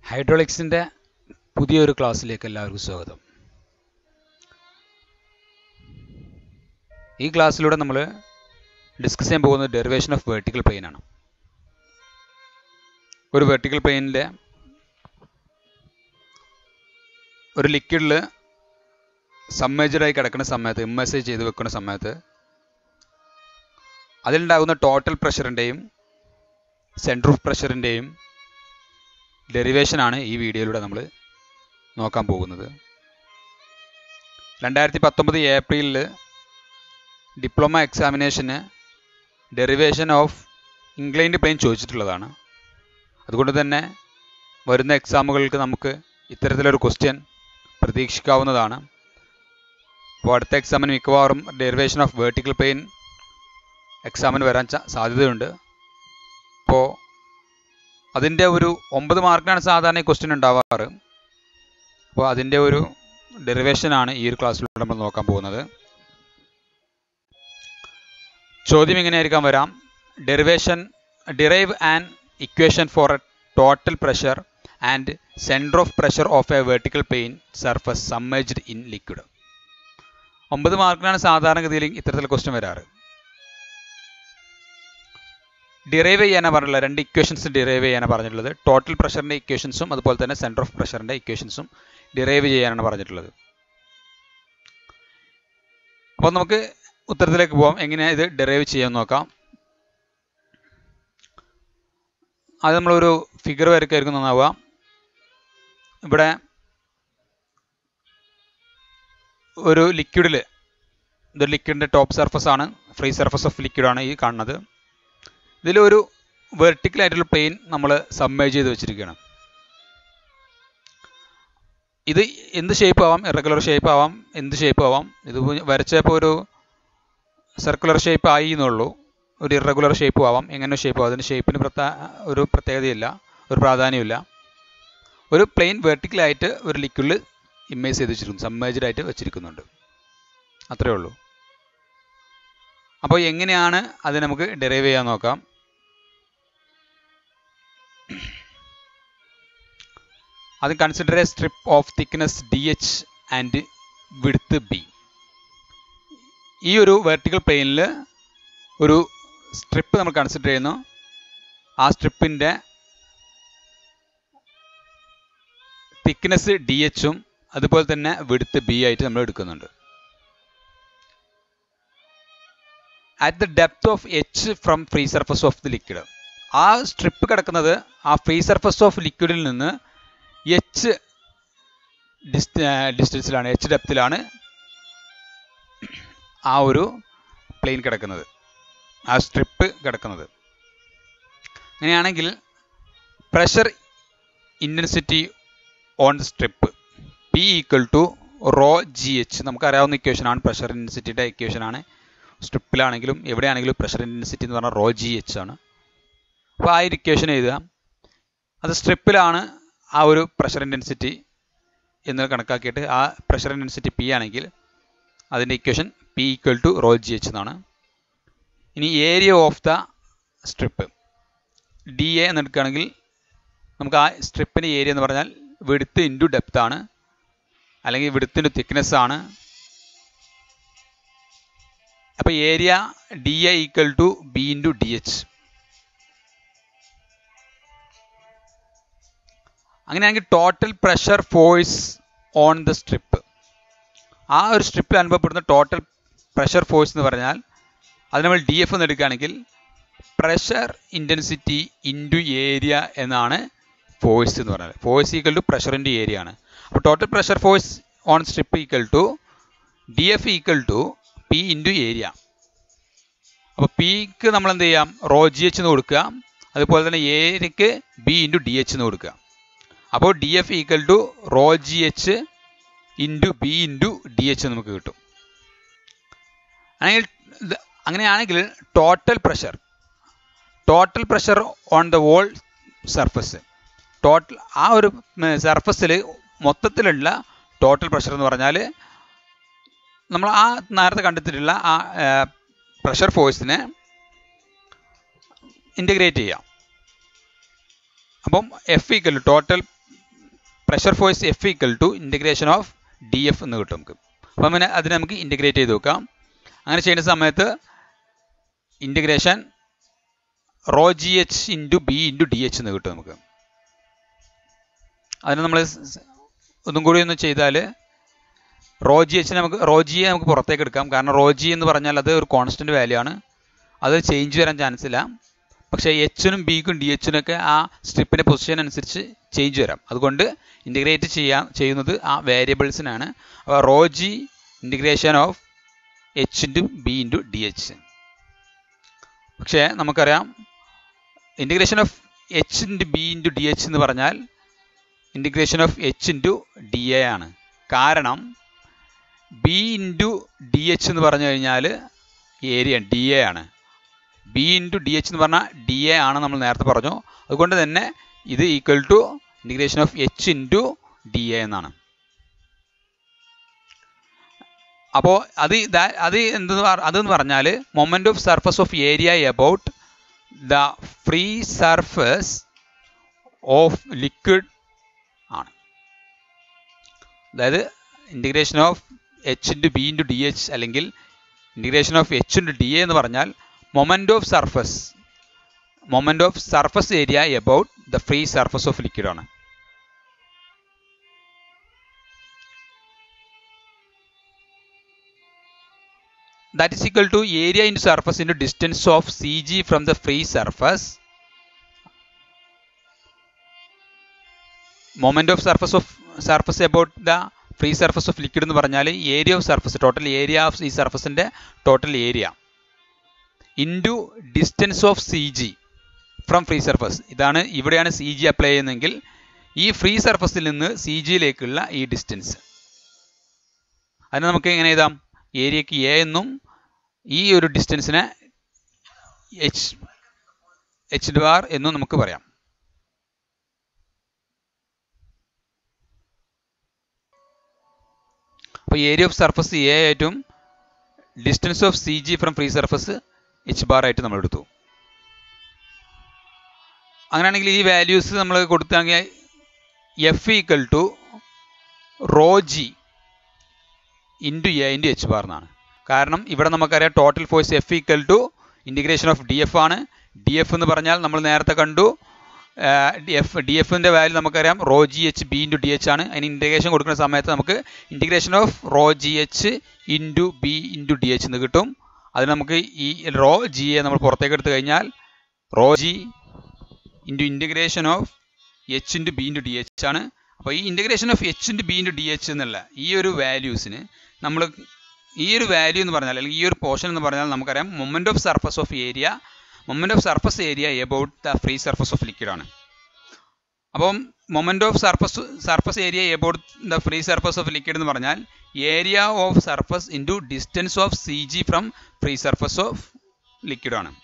ഹൈഡ്രോളിക്സിൻ്റെ പുതിയൊരു ക്ലാസ്സിലേക്ക് എല്ലാവർക്കും സ്വാഗതം ഈ ക്ലാസ്സിലൂടെ നമ്മൾ ഡിസ്കസ് ചെയ്യാൻ പോകുന്നത് ഡെറിവേഷൻ ഓഫ് വെർട്ടിക്കൽ പ്ലെയിൻ ആണ് ഒരു വെർട്ടിക്കൽ പ്ലെയിനിലെ ഒരു ലിക്വിഡിൽ സബ്മേജറായി കിടക്കുന്ന സമയത്ത് ഇമ്മേഴ്സൈസ് ചെയ്ത് വെക്കുന്ന സമയത്ത് അതിലുണ്ടാകുന്ന ടോട്ടൽ പ്രഷറിൻ്റെയും സെൻറ്റർ ഓഫ് പ്രഷറിൻ്റെയും ഡെറിവേഷനാണ് ഈ വീഡിയോയിലൂടെ നമ്മൾ നോക്കാൻ പോകുന്നത് രണ്ടായിരത്തി പത്തൊമ്പത് ഏപ്രിലിൽ ഡിപ്ലോമ എക്സാമിനേഷന് ഡെറിവേഷൻ ഓഫ് ഇംഗ്ലൈൻഡ് പ്ലെയിൻ ചോദിച്ചിട്ടുള്ളതാണ് അതുകൊണ്ട് തന്നെ വരുന്ന എക്സാമുകൾക്ക് നമുക്ക് ഇത്തരത്തിലൊരു ക്വസ്റ്റ്യൻ പ്രതീക്ഷിക്കാവുന്നതാണ് അപ്പോൾ അടുത്ത എക്സാമിന് മിക്കവാറും ഡെറിവേഷൻ ഓഫ് വേർട്ടിക്കൽ പ്ലെയിൻ എക്സാമിന് വരാൻ സാധ്യതയുണ്ട് അപ്പോൾ അതിൻ്റെ ഒരു ഒമ്പത് മാർക്കിനാണ് സാധാരണ ഈ ക്വസ്റ്റ്യൻ ഉണ്ടാവാറ് അപ്പോൾ അതിൻ്റെ ഒരു ഡെറിവേഷനാണ് ഈ ഒരു ക്ലാസ്സിലൂടെ നമ്മൾ നോക്കാൻ പോകുന്നത് ചോദ്യം ഇങ്ങനെയായിരിക്കാൻ വരാം derivation derive and equation for a total pressure and centre of pressure of a vertical plane surface submerged in liquid ഒമ്പത് മാർക്കിനാണ് സാധാരണഗതിയിൽ ഇത്തരത്തിൽ ക്വസ്റ്റ്യൻ വരാറ് ഡിറൈവ് ചെയ്യാനാണ് പറഞ്ഞിട്ടുള്ളത് രണ്ട് ഇക്വേഷൻസ് ഡിറൈവ് ചെയ്യാനാണ് പറഞ്ഞിട്ടുള്ളത് ടോട്ടൽ പ്രഷറിൻ്റെ ഇക്വേഷൻസും അതുപോലെ തന്നെ സെൻറ്റർ ഓഫ് പ്രഷറിൻ്റെ ഇക്വേഷൻസും ഡിറൈവ് ചെയ്യാനാണ് പറഞ്ഞിട്ടുള്ളത് അപ്പോൾ നമുക്ക് ഉത്തരത്തിലേക്ക് പോകാം എങ്ങനെയാണ് ഇത് ഡിറൈവ് ചെയ്യാൻ നോക്കാം അത് നമ്മളൊരു ഫിഗർ വരയ്ക്കായിരിക്കും നന്നാവുക ഇവിടെ ഒരു ലിക്വിഡിൽ ഇതൊരു ലിക്വിഡിൻ്റെ ടോപ്പ് സർഫസ് ആണ് ഫ്രീ സർഫസ് ഓഫ് ലിക്വിഡ് ആണ് ഈ കാണുന്നത് ഇതിലൊരു വെർട്ടിക്കൽ ആയിട്ടുള്ള പ്ലെയിൻ നമ്മൾ സബ്മേജ് ചെയ്ത് വെച്ചിരിക്കുകയാണ് ഇത് എന്ത് ഷേപ്പ് ആവാം ഇറഗുലർ ഷേപ്പ് ആവാം എന്ത് ഷേപ്പ് ആവാം ഇത് വരച്ചപ്പോൾ ഒരു സർക്കുലർ ഷേപ്പ് ആയി എന്നുള്ളൂ ഒരു ഇറഗുലർ ഷേപ്പ് ആവാം എങ്ങനെ ഷേപ്പ് ആവാം അതിന് ഷേപ്പിന് പ്രത്യേക ഒരു പ്രത്യേകതയില്ല ഒരു പ്രാധാന്യമില്ല ഒരു പ്ലെയിൻ വെർട്ടിക്കലായിട്ട് ഒരു ലിക്വിഡിൽ ഇമേജ് ചെയ്ത് വെച്ചിരിക്കുന്നു സബ്മേജ്ഡ് ആയിട്ട് വെച്ചിരിക്കുന്നുണ്ട് അത്രയേ ഉള്ളൂ അപ്പോൾ എങ്ങനെയാണ് അത് നമുക്ക് ഡെറൈവ് ചെയ്യാൻ നോക്കാം അത് consider a strip of thickness D H and width B ഈ ഒരു വെർട്ടിക്കൽ പ്ലെയിനിൽ ഒരു സ്ട്രിപ്പ് നമ്മൾ കൺസിഡർ ചെയ്യുന്നു ആ സ്ട്രിപ്പിൻ്റെ തിക്നെസ് ഡി എച്ചും അതുപോലെ തന്നെ വിടുത്ത് ബി ആയിട്ട് നമ്മൾ എടുക്കുന്നുണ്ട് at the depth of H from free surface of the liquid ആ സ്ട്രിപ്പ് കിടക്കുന്നത് ആ ഫ്രീ സർഫസ് ഓഫ് ലിക്വിഡിൽ നിന്ന് എച്ച് ഡിസ്റ്റൻസിലാണ് എച്ച് ഡെപ്തിലാണ് ആ ഒരു പ്ലെയിൻ കിടക്കുന്നത് ആ സ്ട്രിപ്പ് കിടക്കുന്നത് അങ്ങനെയാണെങ്കിൽ pressure intensity on the strip P equal to rho G H നമുക്കറിയാവുന്ന ഇക്വേഷനാണ് പ്രഷർ ഇൻറ്റൻസിറ്റിയുടെ ഇക്വേഷനാണ് സ്ട്രിപ്പിലാണെങ്കിലും എവിടെയാണെങ്കിലും പ്രഷർ ഇൻറ്റൻസിറ്റി എന്ന് പറഞ്ഞാൽ റോ ജി എച്ച് ആണ് അപ്പോൾ ആ ഒരു ഇക്വേഷൻ എഴുതുക അത് സ്ട്രിപ്പിലാണ് ആ ഒരു പ്രഷർ ഇൻറ്റൻസിറ്റി എന്ന് കണക്കാക്കിയിട്ട് ആ പ്രഷർ ഇൻറ്റൻസിറ്റി പി ആണെങ്കിൽ അതിൻ്റെ equation P equal to rho G H എന്നാണ് ഇനി area of the strip D A എന്നെടുക്കുകയാണെങ്കിൽ നമുക്ക് ആ സ്ട്രിപ്പിൻ്റെ ഏരിയ എന്ന് പറഞ്ഞാൽ വിടുത്ത് ഇൻറ്റു ഡെപ്ത് ആണ് അല്ലെങ്കിൽ വിടുത്തിൻ്റെ തിക്നെസ് ആണ് അപ്പോൾ area D A equal to B into D H അങ്ങനെയാണെങ്കിൽ total pressure force on the strip ആ ഒരു സ്ട്രിപ്പിൽ അനുഭവപ്പെടുന്ന ടോട്ടൽ പ്രഷർ ഫോഴ്സ് എന്ന് പറഞ്ഞാൽ അത് നമ്മൾ ഡി എഫ് എന്ന് എടുക്കുകയാണെങ്കിൽ പ്രഷർ ഇൻറ്റൻസിറ്റി ഇൻറ്റു ഏരിയ എന്നാണ് ഫോഴ്സ് എന്ന് പറയുന്നത് ഫോഴ്സ് ഈക്വൽ ടു പ്രഷറിൻ്റെ ഏരിയ ആണ് അപ്പോൾ total pressure force on strip equal to D F equal to P into area അപ്പോൾ പിക്ക് നമ്മൾ എന്ത് ചെയ്യാം റോ ജി എച്ച് എന്ന് കൊടുക്കുക അതുപോലെ തന്നെ ഏരിയക്ക് ബി ഇൻറ്റു ഡി എച്ച് എന്ന് കൊടുക്കുക അപ്പോൾ D F equal to rho G H into B into D H നമുക്ക് കിട്ടും അല്ലെങ്കിൽ അങ്ങനെയാണെങ്കിൽ total pressure total pressure on the wall surface total ആ ഒരു സർഫസിൽ മൊത്തത്തിലുള്ള ടോട്ടൽ പ്രഷർ എന്ന് പറഞ്ഞാൽ നമ്മൾ ആ നേരത്തെ കണ്ടെത്തിയിട്ടുള്ള ആ പ്രഷർ ഫോഴ്സിനെ ഇൻ്റഗ്രേറ്റ് ചെയ്യാം അപ്പം F equal total pressure force F equal to integration of D F എന്ന് കിട്ടും നമുക്ക് അപ്പം അങ്ങനെ അതിനെ നമുക്ക് ഇൻറ്റഗ്രേറ്റ് ചെയ്ത് നോക്കാം അങ്ങനെ ചെയ്യുന്ന സമയത്ത് integration rho G H into B into D H എന്ന് കിട്ടും നമുക്ക് അതിന് നമ്മൾ ഒന്നും കൂടി ഒന്ന് ചെയ്താൽ റോ ജി എച്ച് നമുക്ക് റോ ജിയെ നമുക്ക് പുറത്തേക്ക് എടുക്കാം കാരണം റോ ജി എന്ന് പറഞ്ഞാൽ അത് ഒരു കോൺസ്റ്റൻറ്റ് വാല്യൂ ആണ് അത് ചേഞ്ച് വരാൻ ചാൻസ് ഇല്ല പക്ഷേ എച്ചിനും ബിക്കും ഡി എച്ചിനും ഒക്കെ ആ സ്ട്രിപ്പിൻ്റെ പൊസിഷൻ അനുസരിച്ച് ചേഞ്ച് വരാം അതുകൊണ്ട് ഇൻറ്റഗ്രേറ്റ് ചെയ്യാൻ ചെയ്യുന്നത് ആ വേരിയബിൾസിനാണ് അപ്പോൾ rho G integration of H into B into D H പക്ഷേ നമുക്കറിയാം integration of H into B into D H എന്ന് പറഞ്ഞാൽ integration of H into D A ആണ് കാരണം ബി ഇൻറ്റു ഡി എച്ച് എന്ന് പറഞ്ഞു കഴിഞ്ഞാൽ ഏരിയ ഡി എ ആണ് ബി ഇൻറ്റു ഡി എച്ച് എന്ന് പറഞ്ഞാൽ ഡി എ ആണ് നമ്മൾ നേരത്തെ പറഞ്ഞു അതുകൊണ്ട് തന്നെ ഇത് equal to integration of H into D A എന്നാണ് അപ്പോൾ അത് ഇതാ- അത് എന്തെന്ന് പറ- അതെന്ന് പറഞ്ഞാൽ moment of surface of area about the free surface of liquid ആണ് അതായത് integration of H into B into D H അല്ലെങ്കിൽ integration of H into D A എന്ന് പറഞ്ഞാൽ moment of surface moment of surface area about the free surface of liquid ആണ് that is equal to area into surface into distance of cg from the free surface moment of surface of surface about the free surface of liquid എന്ന് പറഞ്ഞാൽ area of surface total area of ഈ സർഫസിൻ്റെ total area into distance of C G from free surface ഇതാണ് ഇവിടെയാണ് C G apply ചെയ്യുന്നതെങ്കിൽ ഈ free സർഫസിൽ നിന്ന് സി ജിയിലേക്കുള്ള ഈ ഡിസ്റ്റൻസ് അതിന് നമുക്ക് എങ്ങനെ എഴുതാം ഏരിയക്ക് എ എന്നും ഈ ഒരു ഡിസ്റ്റൻസിനെ എച്ച് എച്ച് ബാർ എന്നും നമുക്ക് പറയാം അപ്പോൾ ഏരിയ ഓഫ് സർഫസ് എ ആയിട്ടും distance of C G from free surface H bar ആയിട്ട് നമ്മൾ എടുത്തു അങ്ങനെയാണെങ്കിൽ ഈ വാല്യൂസ് നമ്മൾ കൊടുത്താങ്കിൽ F equal to rho G into A into H bar എന്നാണ് കാരണം ഇവിടെ നമുക്കറിയാം total force F equal to integration of D F ആണ് ഡി എഫ് എന്ന് പറഞ്ഞാൽ നമ്മൾ നേരത്തെ കണ്ടു എഫ് ഡി എഫിൻ്റെ വാല്യൂ നമുക്കറിയാം rho G H B into D H ആണ് അതിന് ഇൻറ്റിഗ്രേഷൻ കൊടുക്കുന്ന സമയത്ത് നമുക്ക് integration of rho G H into B into D H എന്ന് കിട്ടും അതിന് നമുക്ക് ഈ റോ ജിയെ നമ്മൾ പുറത്തേക്ക് എടുത്തു കഴിഞ്ഞാൽ rho G into integration of H into B into D H ആണ് അപ്പോൾ ഈ integration of H into B into D H എന്നുള്ള ഈ ഒരു വാല്യൂസിന് നമ്മൾ ഈ ഒരു വാല്യൂ എന്ന് പറഞ്ഞാൽ അല്ലെങ്കിൽ ഈ ഒരു പോർഷൻ എന്ന് പറഞ്ഞാൽ നമുക്കറിയാം moment of surface of area moment of surface area about the free surface of liquid ആണ് അപ്പം moment of surface surface area about the free surface of liquid എന്ന് പറഞ്ഞാൽ area of surface into distance of C G from free surface of liquid ആണ്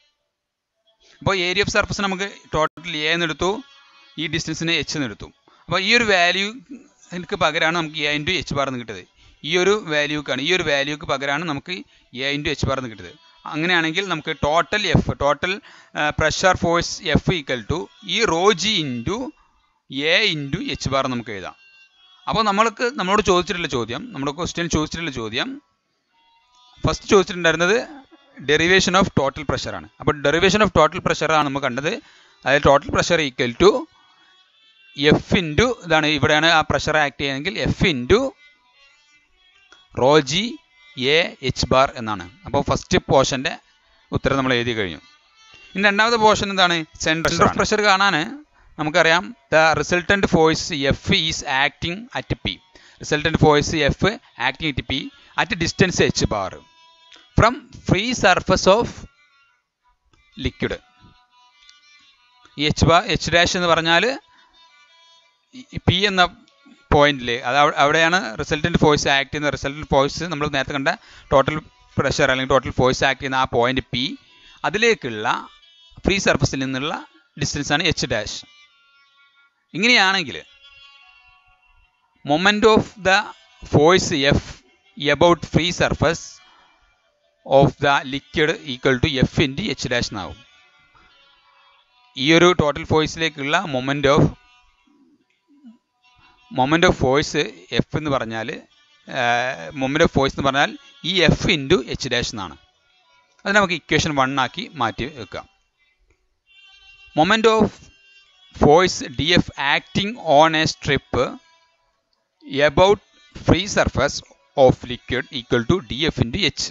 അപ്പോൾ area of surface നമുക്ക് total A എന്ന് എടുത്തു ഈ ഡിസ്റ്റൻസിന് എച്ച് എന്ന് എടുത്തു അപ്പോൾ ഈ ഒരു വാല്യൂ എനിക്ക് പകരമാണ് നമുക്ക് എ ഇൻറ്റു എച്ച് ബാർ എന്ന് കിട്ടിയത് ഈ ഒരു വാല്യൂക്കാണ് ഈ ഒരു വാല്യൂക്ക് പകരമാണ് നമുക്ക് എ ഇൻറ്റു എച്ച് ബാർ എന്ന് കിട്ടിയത് അങ്ങനെയാണെങ്കിൽ നമുക്ക് total F total pressure force F equal to ഈ rho G into A into H bar നമുക്ക് എഴുതാം അപ്പോൾ നമ്മൾക്ക് നമ്മളോട് ചോദിച്ചിട്ടുള്ള ചോദ്യം നമ്മുടെ ക്വസ്റ്റ്യൻ ചോദിച്ചിട്ടുള്ള ചോദ്യം ഫസ്റ്റ് ചോദിച്ചിട്ടുണ്ടായിരുന്നത് ഡെറിവേഷൻ ഓഫ് ടോട്ടൽ പ്രഷറാണ് അപ്പോൾ ഡെറിവേഷൻ ഓഫ് ടോട്ടൽ പ്രഷറാണ് നമ്മൾ കണ്ടത് അതായത് total pressure equal to F into ഇതാണ് ഇവിടെയാണ് ആ പ്രഷർ ആക്ട് ചെയ്യുന്നതെങ്കിൽ F into rho G A H bar എന്നാണ് അപ്പോൾ ഫസ്റ്റ് പോർഷൻ്റെ ഉത്തരം നമ്മൾ എഴുതി കഴിഞ്ഞു ഇനി രണ്ടാമത്തെ പോർഷൻ എന്താണ് സെൻറ്റർ ഓഫ് പ്രഷർ കാണാൻ നമുക്കറിയാം the resultant force F is acting at P resultant force F acting at P at distance H bar from free surface of liquid ഈ എച്ച് ബാർ എച്ച് ഡാഷ് എന്ന് പറഞ്ഞാൽ P എന്ന പോയിന്റിൽ അത് അവിടെയാണ് resultant force act ചെയ്യുന്ന resultant force നമ്മൾ നേരത്തെ കണ്ട ടോട്ടൽ പ്രഷർ അല്ലെങ്കിൽ ടോട്ടൽ ഫോഴ്സ് ആക്ട് ചെയ്യുന്ന ആ പോയിന്റ് പി അതിലേക്കുള്ള ഫ്രീ സർഫസിൽ നിന്നുള്ള ഡിസ്റ്റൻസ് ആണ് എച്ച് ഡാഷ് ഇങ്ങനെയാണെങ്കിൽ moment of the force F about free surface of the liquid equal to F into H dash എന്നാവും ഈ ഒരു ടോട്ടൽ ഫോഴ്സിലേക്കുള്ള moment of moment of force F എന്ന് പറഞ്ഞാൽ മൊമെൻ്റ് ഓഫ് ഫോഴ്സ് എന്ന് പറഞ്ഞാൽ ഈ എഫ് ഇൻറ്റു എച്ച് ഡാഷ് എന്നാണ് അത് നമുക്ക് ഇക്വേഷൻ വൺ ആക്കി മാറ്റി വെക്കാം moment of force D F acting on a strip about free surface of liquid equal to D F into H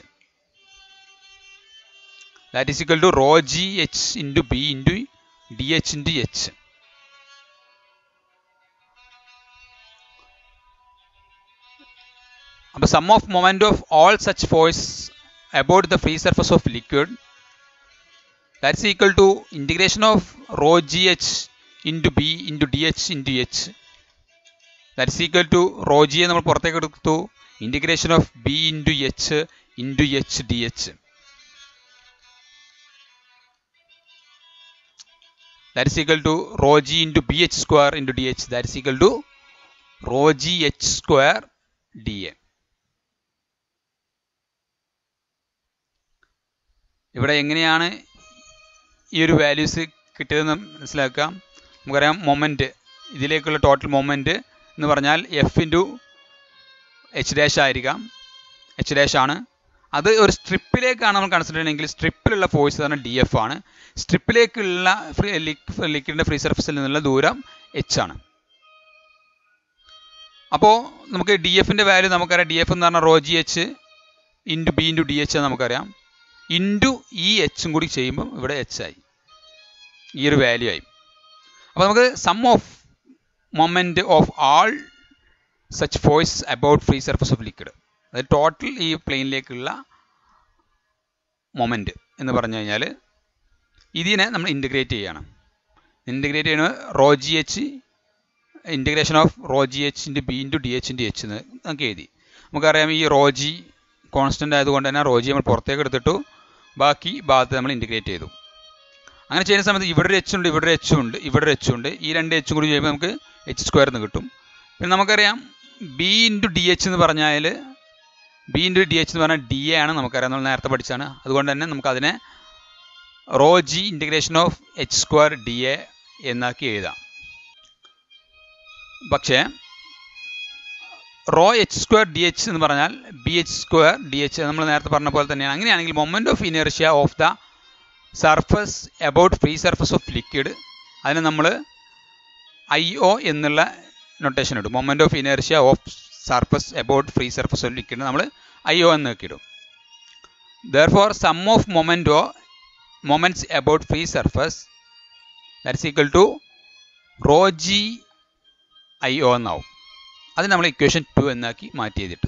that is equal to rho G H into B into D H into H അപ്പോൾ sum of moment of all such force about the free surface of liquid that's equal to integration of rho gh into b into dh into h that's equal to rho g നമ്മൾ പുറത്തേക്ക് എടുത്തു integration of b into h into h dh that is equal to rho g into bh square into dh that is equal to rho g h square dA ഇവിടെ എങ്ങനെയാണ് ഈ ഒരു values കിട്ടിയതെന്ന് മനസ്സിലാക്കാം നമുക്കറിയാം moment ഇതിലേക്കുള്ള ടോട്ടൽ മൊമെൻറ്റ് എന്ന് പറഞ്ഞാൽ F into H dash ആയിരിക്കാം എച്ച് ഡാഷ് ആണ് അത് ഒരു സ്ട്രിപ്പിലേക്കാണ് നമ്മൾ കൺസിഡർ ചെയ്യണമെങ്കിൽ സ്ട്രിപ്പിലുള്ള ഫോഴ്സ് പറഞ്ഞാൽ ഡി എഫ് ആണ് സ്ട്രിപ്പിലേക്കുള്ള ഫ്രീ ലിക്വിഡിൻ്റെ ഫ്രീ സർഫസിൽ നിന്നുള്ള ദൂരം എച്ച് ആണ് അപ്പോൾ നമുക്ക് ഡി എഫിൻ്റെ വാല്യൂ നമുക്കറിയാം ഡി എഫ് എന്ന് പറഞ്ഞാൽ rho G H into B into D H നമുക്കറിയാം ഇൻറ്റു ഈ എച്ചും കൂടി ചെയ്യുമ്പോൾ ഇവിടെ എച്ച് ആയി ഈ ഒരു വാല്യൂ ആയി അപ്പോൾ നമുക്ക് sum of moment of all such force about free surface of liquid അതായത് ടോട്ടൽ ഈ പ്ലെയിനിലേക്കുള്ള മൊമെൻറ്റ് എന്ന് പറഞ്ഞു കഴിഞ്ഞാൽ ഇതിനെ നമ്മൾ ഇൻറ്റഗ്രേറ്റ് ചെയ്യണം ഇൻറ്റഗ്രേറ്റ് ചെയ്യുന്നത് rho G H integration of rho G H into B into D H into H എന്ന് നമുക്ക് എഴുതി നമുക്കറിയാം ഈ റോ ജി കോൺസ്റ്റൻ്റ് ആയതുകൊണ്ട് തന്നെ റോ ജി നമ്മൾ പുറത്തേക്ക് എടുത്തിട്ടു ബാക്കി ഭാഗത്ത് നമ്മൾ ഇൻറ്റഗ്രേറ്റ് ചെയ്തു അങ്ങനെ ചെയ്യുന്ന സമയത്ത് ഇവിടെ ഒരു എച്ച് ഉണ്ട് ഇവിടെ ഒരു എച്ച് ഉണ്ട് ഇവിടെ ഒരു എച്ച് ഉണ്ട് ഈ രണ്ട് എച്ചും കൂടി ചെയ്യുമ്പോൾ നമുക്ക് എച്ച് സ്ക്വയർ എന്ന് കിട്ടും പിന്നെ നമുക്കറിയാം ബി ഇൻറ്റു ഡി എച്ച് എന്ന് പറഞ്ഞാൽ ബി ഇൻറ്റു ഡി എച്ച് എന്ന് പറഞ്ഞാൽ ഡി എ ആണ് നമുക്കറിയാം നമ്മൾ നേരത്തെ പഠിച്ചാണ് അതുകൊണ്ട് തന്നെ നമുക്ക് അതിനെ rho G integration of H square D A എന്നാക്കി എഴുതാം പക്ഷേ rho H square D H എന്ന് പറഞ്ഞാൽ B H square D H നമ്മൾ നേരത്തെ പറഞ്ഞ പോലെ തന്നെയാണ് അങ്ങനെയാണെങ്കിൽ moment of inertia of the surface about free surface of liquid അതിന് നമ്മൾ ഐ ഒ എന്നുള്ള നൊട്ടേഷൻ ഇടും moment of inertia of surface about free surface of liquid നമ്മൾ ഐ ഒ എന്ന് ഇടും therefore sum of memento moments about free surface that's equal to rho G I O എന്നാവും അത് നമ്മൾ equation two എന്നാക്കി മാറ്റി ചെയ്തിട്ടു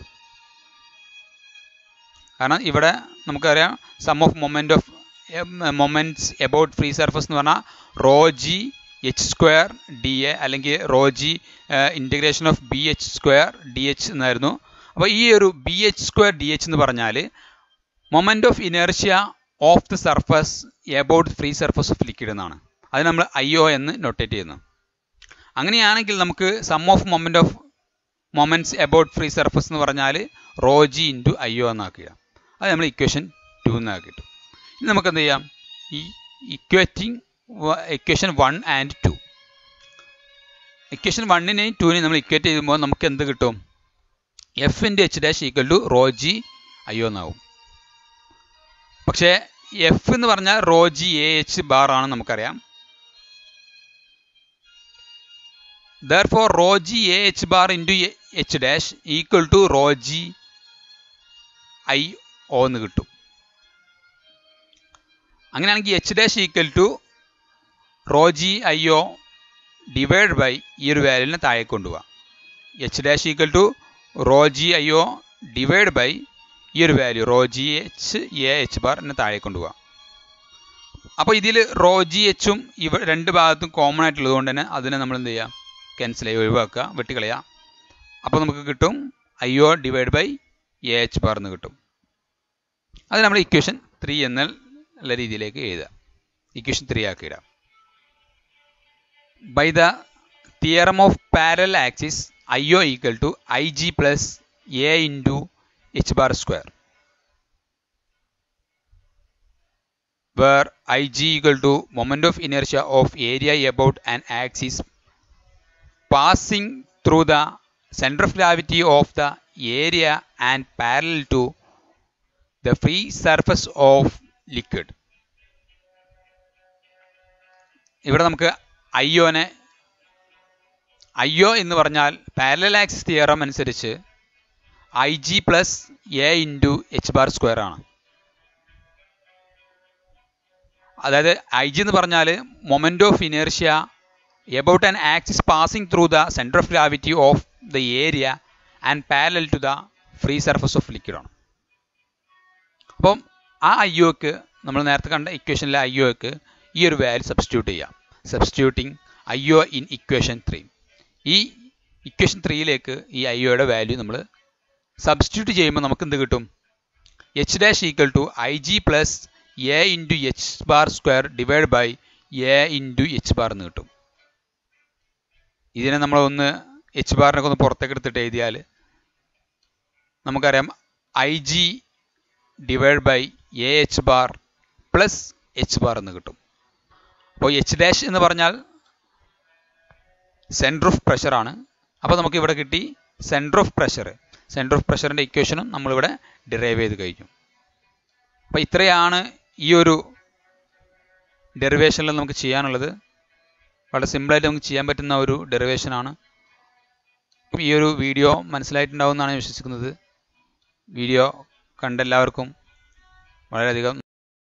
കാരണം ഇവിടെ നമുക്കറിയാം sum of moment of moments about free surface എന്ന് പറഞ്ഞാൽ rho G H square D A അല്ലെങ്കിൽ rho G integration of B H square D H എന്നായിരുന്നു അപ്പോൾ ഈ ഒരു B H square D H എന്ന് പറഞ്ഞാൽ moment of inertia of the surface about free surface of liquid എന്നാണ് അത് നമ്മൾ ഐ ഒ എന്ന് നൊട്ടേറ്റ് ചെയ്യുന്നു അങ്ങനെയാണെങ്കിൽ നമുക്ക് sum of moment of moments about free surface എന്ന് പറഞ്ഞാൽ rho G into I O എന്നാക്കുക അത് നമ്മൾ ഇക്വേഷൻ ടു എന്നാക്കിയിട്ടു ഇനി നമുക്ക് എന്ത് ചെയ്യാം ഈ equating equation one and two equation വണ്ണിനെയും ടുവിനെയും നമ്മൾ ഇക്വേറ്റ് ചെയ്യുമ്പോൾ നമുക്ക് എന്ത് കിട്ടും F into H dash equal to rho G I O എന്നാവും പക്ഷേ എഫ് എന്ന് പറഞ്ഞാൽ rho G A H bar ആണ് നമുക്കറിയാം therefore rho g a h bar into h dash equal to rho g i o എന്ന് കിട്ടും അങ്ങനെയാണെങ്കിൽ H dash equal to rho G I O divide by ഈ ഒരു വാല്യൂവിനെ താഴെ കൊണ്ടുപോവാം H dash equal to rho G I O divide by ഈ ഒരു value rho G H A H bar എന്നെ താഴെ കൊണ്ടുപോകാം അപ്പോൾ ഇതിൽ റോ ജി എച്ചും ഇവ രണ്ട് ഭാഗത്തും കോമൺ ആയിട്ടുള്ളത് കൊണ്ട് തന്നെ അതിനെ നമ്മൾ എന്ത് ചെയ്യാം ക്യാൻസൽ ചെയ്യുക ഒഴിവാക്കുക വെട്ടിക്കളയുക അപ്പോൾ നമുക്ക് കിട്ടും I O divide by A H bar എന്ന് കിട്ടും അത് നമ്മൾ ഇക്വേഷൻ ത്രീ എന്നുള്ള രീതിയിലേക്ക് എഴുതുക ഇക്വേഷൻ ത്രീ ആക്കി ഇടാം by the theorem of parallel axis I O equal to I G plus A into H bar square where ig equal to moment of inertia of area about an axis passing through the center of gravity of the area and parallel to the free surface of liquid. ഇവിടെ നമുക്ക് അയ്യോനെ അയ്യോ എന്ന് പറഞ്ഞാൽ parallel axis theorem അനുസരിച്ച് I G plus A into H bar square ആണ് അതായത് I G എന്ന് പറഞ്ഞാൽ moment of inertia about an axis passing through the centre of gravity of the area and parallel to the free surface of liquid ആണ് അപ്പം ആ I ഒക്ക് നമ്മൾ നേരത്തെ കണ്ട ഇക്വേഷനിലെ ഐ ഒക്ക് ഈ ഒരു വാല്യൂ സബ്സ്റ്റിറ്റ്യൂട്ട് ചെയ്യാം substituting I O in equation three ഈ ഇക്വേഷൻ ത്രീയിലേക്ക് ഈ ഐ ഒയുടെ വാല്യൂ നമ്മൾ സബ്സ്റ്റിറ്റ്യൂട്ട് ചെയ്യുമ്പോൾ നമുക്ക് എന്ത് കിട്ടും H dash equal to I G plus A into H bar square divide by A into H bar എന്ന് കിട്ടും ഇതിനെ നമ്മളൊന്ന് എച്ച് ബാറിനൊക്കെ ഒന്ന് പുറത്തേക്ക് എടുത്തിട്ട് എഴുതിയാൽ നമുക്കറിയാം I G divide by A H bar plus H bar എന്ന് കിട്ടും അപ്പോൾ എച്ച് ഡാഷ് എന്ന് പറഞ്ഞാൽ സെൻറ്റർ ഓഫ് പ്രഷറാണ് അപ്പോൾ നമുക്ക് ഇവിടെ കിട്ടി centre of pressure centre of പ്രഷറിൻ്റെ ഇക്വേഷനും നമ്മളിവിടെ ഡിറൈവ് ചെയ്ത് കഴിഞ്ഞു അപ്പോൾ ഇത്രയാണ് ഈ ഒരു ഡെറിവേഷനിൽ നമുക്ക് ചെയ്യാനുള്ളത് വളരെ സിമ്പിളായിട്ട് നമുക്ക് ചെയ്യാൻ പറ്റുന്ന ഒരു ഡെറിവേഷനാണ് ഈ ഒരു വീഡിയോ മനസ്സിലായിട്ടുണ്ടാവുമെന്നാണ് ഞാൻ വിശ്വസിക്കുന്നത് വീഡിയോ കണ്ട എല്ലാവർക്കും വളരെയധികം